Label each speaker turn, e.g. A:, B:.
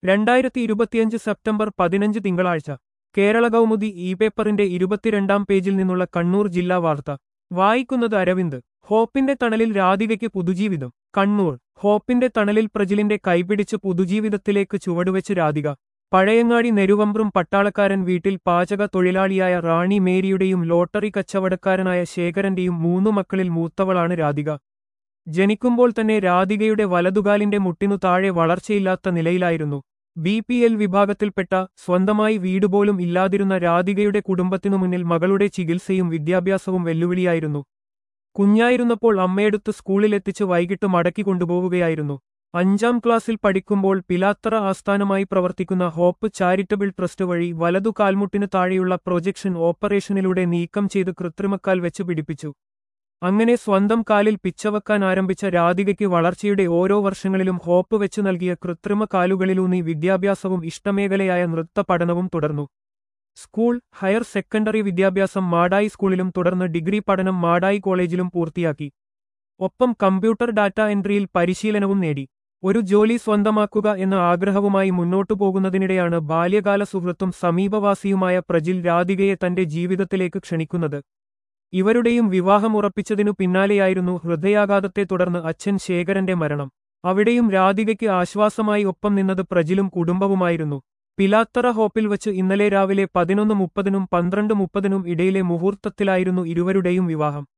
A: രണ്ടായിരത്തി ഇരുപത്തിയഞ്ച് സെപ്റ്റംബർ പതിനഞ്ച് തിങ്കളാഴ്ച കേരള കൗമുദി ഇ പേപ്പറിന്റെ ഇരുപത്തിരണ്ടാം പേജിൽ നിന്നുള്ള കണ്ണൂർ ജില്ലാ വാർത്ത വായിക്കുന്നത് അരവിന്ദ് ഹോപ്പിന്റെ തണലിൽ രാധികയ്ക്ക് പുതുജീവിതം കണ്ണൂർ ഹോപ്പിന്റെ തണലിൽ പ്രജിലിന്റെ കൈപിടിച്ച് പുതുജീവിതത്തിലേക്ക് ചുവടുവെച്ച് രാധിക പഴയങ്ങാടി നെരുവമ്പ്രം പട്ടാളക്കാരൻ വീട്ടിൽ പാചക തൊഴിലാളിയായ റാണി മേരിയുടെയും ലോട്ടറി കച്ചവടക്കാരനായ ശേഖരന്റെയും മൂന്നു മക്കളിൽ മൂത്തവളാണ് രാധിക ജനിക്കുമ്പോൾ തന്നെ രാധികയുടെ വലതുകാലിന്റെ മുട്ടിനു താഴെ വളർച്ചയില്ലാത്ത നിലയിലായിരുന്നു ബി പി എൽ വിഭാഗത്തിൽപ്പെട്ട സ്വന്തമായി വീടുപോലും ഇല്ലാതിരുന്ന രാധികയുടെ കുടുംബത്തിനു മുന്നിൽ മകളുടെ ചികിത്സയും വിദ്യാഭ്യാസവും വെല്ലുവിളിയായിരുന്നു കുഞ്ഞായിരുന്നപ്പോൾ അമ്മയെടുത്ത് സ്കൂളിലെത്തിച്ച് വൈകിട്ട് മടക്കി കൊണ്ടുപോവുകയായിരുന്നു അഞ്ചാം ക്ലാസ്സിൽ പഠിക്കുമ്പോൾ പിലാത്തറ ആസ്ഥാനമായി പ്രവർത്തിക്കുന്ന ഹോപ്പ് ചാരിറ്റബിൾ ട്രസ്റ്റ് വഴി വലതു കാൽമുട്ടിന് താഴെയുള്ള പ്രൊജക്ഷൻ ഓപ്പറേഷനിലൂടെ നീക്കം ചെയ്ത് കൃത്രിമക്കാൽ വെച്ച് പിടിപ്പിച്ചു അങ്ങനെ സ്വന്തം കാലിൽ പിച്ചവക്കാൻ ആരംഭിച്ച രാധികയ്ക്ക് വളർച്ചയുടെ ഓരോ വർഷങ്ങളിലും ഹോപ്പ് വെച്ചു നൽകിയ കൃത്രിമ കാലുകളിലൂന്നി വിദ്യാഭ്യാസവും ഇഷ്ടമേഖലയായ നൃത്ത പഠനവും തുടർന്നു സ്കൂൾ ഹയർ സെക്കൻഡറി വിദ്യാഭ്യാസം മാടായി സ്കൂളിലും തുടർന്ന് ഡിഗ്രി പഠനം മാടായി കോളേജിലും പൂർത്തിയാക്കി ഒപ്പം കമ്പ്യൂട്ടർ ഡാറ്റ എൻട്രിയിൽ പരിശീലനവും നേടി ഒരു ജോലി സ്വന്തമാക്കുക എന്ന ആഗ്രഹവുമായി മുന്നോട്ടു പോകുന്നതിനിടെയാണ് ബാല്യകാല സുഹൃത്തും സമീപവാസിയുമായ പ്രജിൽ രാധികയെ തന്റെ ജീവിതത്തിലേക്ക് ക്ഷണിക്കുന്നത് ഇവരുടെയും വിവാഹം ഉറപ്പിച്ചതിനു പിന്നാലെയായിരുന്നു ഹൃദയാഘാതത്തെ തുടർന്ന് അച്ഛൻ ശേഖരന്റെ മരണം അവിടെയും രാധികയ്ക്ക് ആശ്വാസമായി ഒപ്പം നിന്നത് പ്രജിലും കുടുംബവുമായിരുന്നു പിലാത്തറ ഹോപ്പിൽ വച്ച് ഇന്നലെ രാവിലെ പതിനൊന്ന് മുപ്പതിനും പന്ത്രണ്ട് മുപ്പതിനും ഇടയിലെ മുഹൂർത്തത്തിലായിരുന്നു ഇരുവരുടെയും വിവാഹം